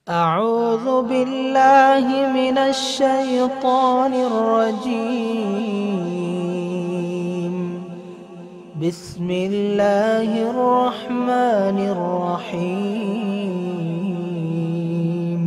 أعوذ بالله من الشيطان الرجيم بسم الله الرحمن الرحيم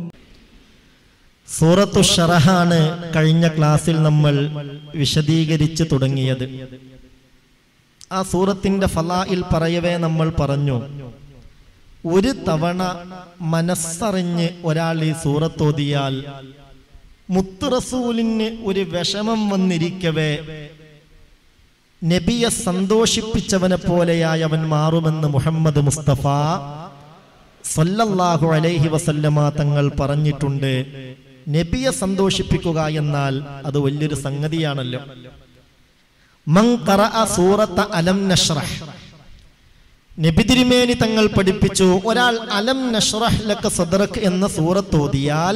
സൂറത്തു ഷറഹാണ് കഴിഞ്ഞ ക്ലാസ്സിൽ നമ്മൾ വിശദീകരിച്ച് തുടങ്ങിയത് ആ സൂറത്തിന്റെ ഫലായിൽ പറയവേ നമ്മൾ പറഞ്ഞു ഒരു തവണ മനസ്സറിഞ്ഞ് ഒരാൾ ഈ സൂറത്തോതിയാൽ മുത്തുറസൂലിന് ഒരു വിഷമം വന്നിരിക്കവേ നബിയെ സന്തോഷിപ്പിച്ചവനെ പോലെയായി അവൻ മാറുമെന്ന് മുഹമ്മദ് മുസ്തഫ സല്ലല്ലാഹു അലൈഹി വസല്ലമ തങ്ങൾ പറഞ്ഞിട്ടുണ്ട് നബിയെ സന്തോഷിപ്പിക്കുക എന്നാൽ അത് വലിയൊരു സംഗതിയാണല്ലോ മൻ ഖറഅ സൂറത്ത അലം നഷ്റഹ് നബി തിരുമേനി തങ്ങൾ പഠിപ്പിച്ചു ഒരാൾ അലം നഷ്റഹ് ലക സദ്റക് എന്ന സൂറത്ത് ഓതിയാൽ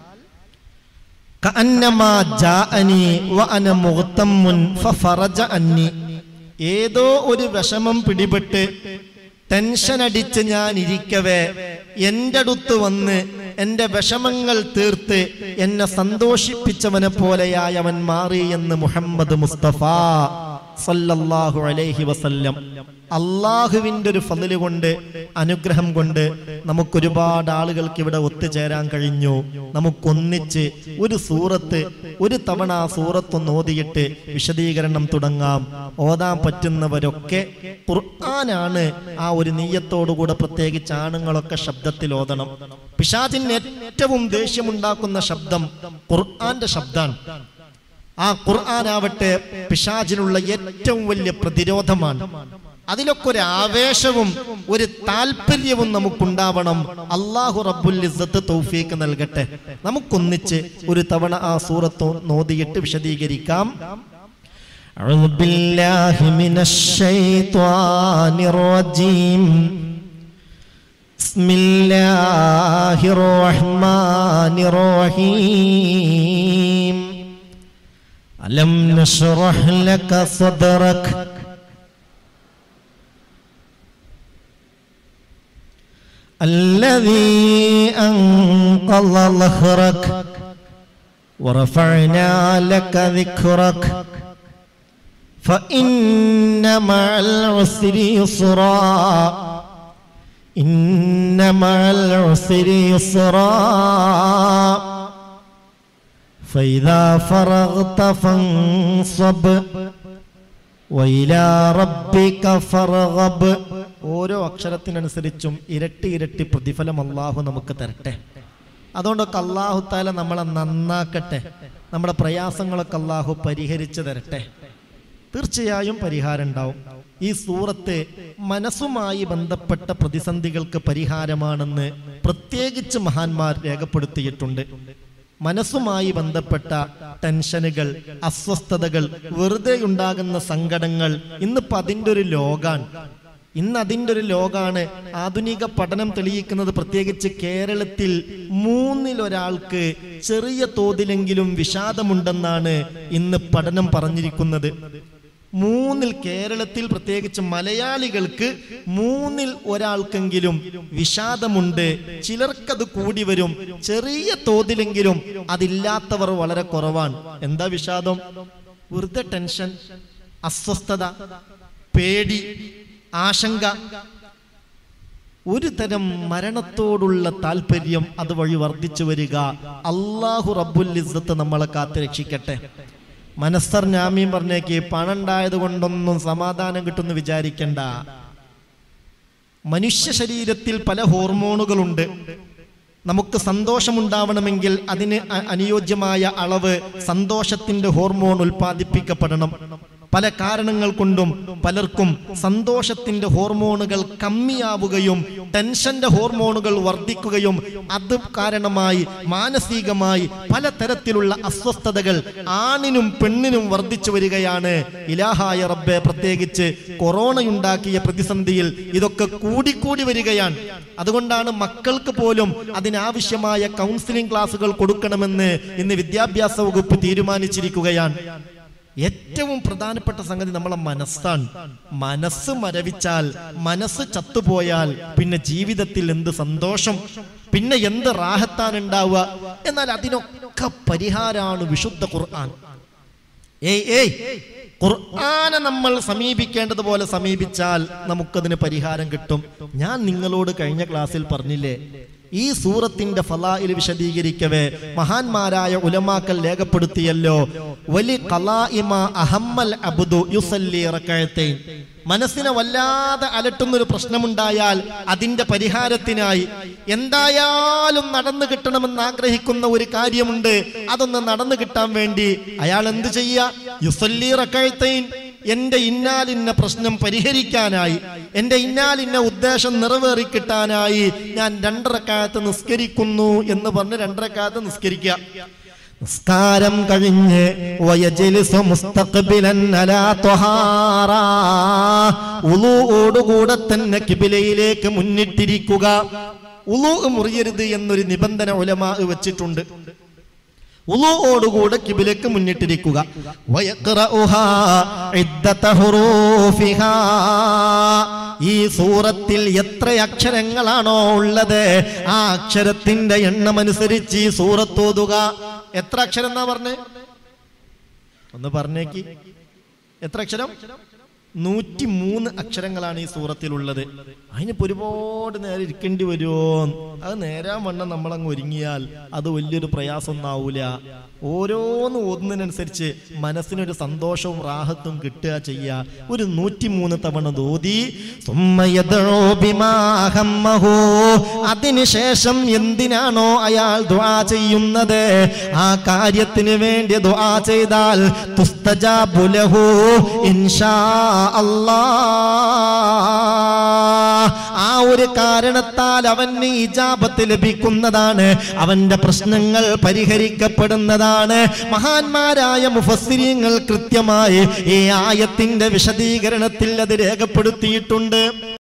കഅന്നമാ ജാഅനി വഅന മുഗ്തമ്മുൻ ഫഫറജ അന്നി ഏതോ ഒരു വിഷമം പിടിപെട്ട് ടെൻഷൻ അടിച്ച് ഞാൻ ഇരിക്കവേ എൻ്റെ അടുത്ത് വന്ന് എൻ്റെ വിഷമങ്ങൾ തീർത്ത് എന്നെ സന്തോഷിപ്പിച്ചവനെ പോലെയായി അവൻ മാറി എന്ന് മുഹമ്മദ് മുസ്തഫ സല്ലല്ലാഹു അലൈഹി വസല്ലം അള്ളാഹുവിൻ്റെ ഒരു ഫതില് കൊണ്ട് അനുഗ്രഹം കൊണ്ട് നമുക്കൊരുപാട് ആളുകൾക്ക് ഇവിടെ ഒത്തുചേരാൻ കഴിഞ്ഞു നമുക്കൊന്നിച്ച് ഒരു സൂറത്ത് ഒരു തവണ ആ സൂറത്തൊന്ന് ഓതിയിട്ട് വിശദീകരണം തുടങ്ങാം ഓതാൻ പറ്റുന്നവരൊക്കെ ഖുർആനാണ് ആ ഒരു നീയത്തോടുകൂടെ പ്രത്യേകിച്ച് ആണുങ്ങളൊക്കെ ശബ്ദത്തിൽ ഓതണം പിശാചിന് ഏറ്റവും ദേഷ്യമുണ്ടാക്കുന്ന ശബ്ദം ഖുർആന്റെ ശബ്ദാണ് ആ ഖുർആനാവട്ടെ പിശാചിനുള്ള ഏറ്റവും വലിയ പ്രതിരോധമാണ് അതിലൊക്കെ ഒരു ആവേശവും ഒരു താല്പര്യവും നമുക്കുണ്ടാവണം അള്ളാഹു റബ്ബുൽ ഇസ്സത്ത് തൗഫീക്ക് നൽകട്ടെ നമുക്കൊന്നിച്ച് ഒരു തവണ ആ സൂറത്ത് നോദിയിട്ട് വിശദീകരിക്കാം أعوذ بالله من الشيطان الرجيم بسم الله الرحمن الرحيم ألم نشرح لك صدرك الذي أنقض ظهرك ورفعنا لك ذكرك فإن مع العسر يسرا إن مع العسر يسرا فإذا فرغت فانصب وإلى ربك فارغب ഓരോ അക്ഷരത്തിനനുസരിച്ചും ഇരട്ടി ഇരട്ടി പ്രതിഫലം അള്ളാഹു നമുക്ക് തരട്ടെ അതുകൊണ്ടൊക്കെ അള്ളാഹു താല നമ്മളെ നന്നാക്കട്ടെ നമ്മുടെ പ്രയാസങ്ങളൊക്കെ അള്ളാഹു പരിഹരിച്ചു തരട്ടെ തീർച്ചയായും പരിഹാരം ഉണ്ടാവും ഈ സൂറത്ത് മനസ്സുമായി ബന്ധപ്പെട്ട പ്രതിസന്ധികൾക്ക് പരിഹാരമാണെന്ന് പ്രത്യേകിച്ച് മഹാന്മാർ രേഖപ്പെടുത്തിയിട്ടുണ്ട് മനസ്സുമായി ബന്ധപ്പെട്ട ടെൻഷനുകൾ അസ്വസ്ഥതകൾ വെറുതെ ഉണ്ടാകുന്ന സങ്കടങ്ങൾ ഇന്നിപ്പോ അതിൻ്റെ ഒരു ലോകാണ് ഇന്ന് അതിൻ്റെ ഒരു ലോകാണ് ആധുനിക പഠനം തെളിയിക്കുന്നത് പ്രത്യേകിച്ച് കേരളത്തിൽ മൂന്നിലൊരാൾക്ക് ചെറിയ തോതിലെങ്കിലും വിഷാദമുണ്ടെന്നാണ് ഇന്ന് പഠനം പറഞ്ഞിരിക്കുന്നത് മൂന്നിൽ കേരളത്തിൽ പ്രത്യേകിച്ച് മലയാളികൾക്ക് മൂന്നിൽ ഒരാൾക്കെങ്കിലും വിഷാദമുണ്ട് ചിലർക്കത് കൂടി വരും ചെറിയ തോതിലെങ്കിലും അതില്ലാത്തവർ വളരെ കുറവാണ് എന്താ വിഷാദം വെറുതെ ടെൻഷൻ അസ്വസ്ഥത പേടി ആശങ്ക ഒരു തരം മരണത്തോടുള്ള താല്പര്യം അതുവഴി വർദ്ധിച്ചു വരിക അള്ളാഹു റബ്ബുൽ ഇസ്സത്ത് നമ്മളെ കാത്ത് രക്ഷിക്കട്ടെ മനസ്സർ ഞാമീൻ പറഞ്ഞേക്ക് പണം ഉണ്ടായത് കൊണ്ടൊന്നും സമാധാനം കിട്ടുമെന്ന് വിചാരിക്കണ്ട മനുഷ്യ ശരീരത്തിൽ പല ഹോർമോണുകളുണ്ട് നമുക്ക് സന്തോഷമുണ്ടാവണമെങ്കിൽ അതിന് അ- അനുയോജ്യമായ അളവ് സന്തോഷത്തിന്റെ ഹോർമോൺ ഉൽപ്പാദിപ്പിക്കപ്പെടണം പല കാരണങ്ങൾ കൊണ്ടും പലർക്കും സന്തോഷത്തിന്റെ ഹോർമോണുകൾ കമ്മിയാവുകയും ടെൻഷന്റെ ഹോർമോണുകൾ വർദ്ധിക്കുകയും അത് കാരണമായി മാനസികമായി പലതരത്തിലുള്ള അസ്വസ്ഥതകൾ ആണിനും പെണ്ണിനും വർദ്ധിച്ചു വരികയാണ് ഇലാഹായ റബ്ബെ പ്രത്യേകിച്ച് കൊറോണയുണ്ടാക്കിയ പ്രതിസന്ധിയിൽ ഇതൊക്കെ കൂടിക്കൂടി വരികയാണ് അതുകൊണ്ടാണ് മക്കൾക്ക് പോലും അതിനാവശ്യമായ കൗൺസിലിംഗ് ക്ലാസുകൾ കൊടുക്കണമെന്ന് ഇന്ന് വിദ്യാഭ്യാസ വകുപ്പ് തീരുമാനിച്ചിരിക്കുകയാണ് ഏറ്റവും പ്രധാനപ്പെട്ട സംഗതി നമ്മളെ മനസ്സാണ് മനസ്സ് മരവിച്ചാൽ മനസ്സ് ചത്തുപോയാൽ പിന്നെ ജീവിതത്തിൽ എന്ത് സന്തോഷം പിന്നെ എന്ത് റാഹത്താണ് ഉണ്ടാവുക എന്നാൽ അതിനൊക്കെ പരിഹാരമാണ് വിശുദ്ധ ഖുർആൻ ഏയ് ഏയ് ഖുർആനെ നമ്മൾ സമീപിക്കേണ്ടതുപോലെ സമീപിച്ചാൽ നമുക്കതിന് പരിഹാരം കിട്ടും ഞാൻ നിങ്ങളോട് കഴിഞ്ഞ ക്ലാസ്സിൽ പറഞ്ഞില്ലേ ഈ സൂറത്തിന്റെ ഫലായിൽ വിശദീകരിക്കവേ മഹാന്മാരായ ഉലമാക്കൽ രേഖപ്പെടുത്തിയല്ലോ വലി ഖലാഇമ അഹമ്മൽ അബ്ദു യുസല്ലി റകഅത്തൈൻ മനസ്സിനെ വല്ലാതെ അലട്ടുന്നൊരു പ്രശ്നമുണ്ടായാൽ അതിന്റെ പരിഹാരത്തിനായി എന്തായാലും നടന്നു കിട്ടണമെന്ന് ആഗ്രഹിക്കുന്ന ഒരു കാര്യമുണ്ട് അതൊന്ന് നടന്നു കിട്ടാൻ വേണ്ടി അയാൾ എന്ത് ചെയ്യുക യുസല്ലി റകഅത്തൈൻ എന്റെ ഇന്നാലിന്ന പ്രശ്നം പരിഹരിക്കാനായി എന്റെ ഇന്നാലിന്ന ഉദ്ദേശം നിറവേറി കിട്ടാനായി ഞാൻ രണ്ടരക്കാലത്ത് നിസ്കരിക്കുന്നു എന്ന് പറഞ്ഞ് രണ്ടരക്കാലത്ത് നിസ്കരിക്കുക നിസ്കാരം കഴിഞ്ഞ് വയജലിസു മുസ്തഖ്ബിലൻ അലാ ത്വഹാറ ഉളുവോടുകൂടെ തന്നെ കിബിലയിലേക്ക് മുന്നിട്ടിരിക്കുക ഉളു മുറിയരുത് എന്നൊരു നിബന്ധന ഉലമാ വെച്ചിട്ടുണ്ട് ഉളുവോടുകൂടെ കിബിലേക്ക് മുന്നിട്ടിരിക്കുക വയഖ്റഉഹാ ഇദ്ദത ഹുറൂഫിഹാ. ഈ സൂറത്തിൽ എത്ര അക്ഷരങ്ങളാണോ ഉള്ളത് ആ അക്ഷരത്തിന്റെ എണ്ണം അനുസരിച്ച് ഈ സൂറത്ത് ഓതുക എത്ര അക്ഷരം എന്നാ പറഞ്ഞേ ഒന്ന് പറഞ്ഞേക്ക് എത്ര അക്ഷരം നൂറ്റി മൂന്ന് അക്ഷരങ്ങളാണ് ഈ സൂറത്തിലുള്ളത് അതിനിപ്പോ ഒരുപാട് നേരം ഇരിക്കേണ്ടി വരുമോ അത് നേരാൻ വണ്ണം നമ്മളങ്ങ് ഒരുങ്ങിയാൽ അത് വലിയൊരു പ്രയാസമൊന്നും ആവൂല ഓരോന്ന് ഓതുന്നതിനനുസരിച്ച് മനസ്സിനൊരു സന്തോഷവും റാഹത്തും കിട്ടുക ചെയ്യുക ഒരു നൂറ്റിമൂന്ന് തവണ തോതി അതിനുശേഷം എന്തിനാണോ അയാൾ ദുആ ചെയ്യുന്നത് ആ കാര്യത്തിന് വേണ്ടി ദുആ ചെയ്താൽ തുസ്തജാബു ലഹു ഇൻഷാ അല്ലാ ആ ഒരു കാരണത്താൽ അവന് ഇജാബത്ത് ലഭിക്കുന്നതാണ് അവന്റെ പ്രശ്നങ്ങൾ പരിഹരിക്കപ്പെടുന്നതാണ് മഹാന്മാരായ മുഫസ്സിരിങ്ങൾ കൃത്യമായി ഈ ആയത്തിന്റെ വിശദീകരണത്തിൽ അത് രേഖപ്പെടുത്തിയിട്ടുണ്ട്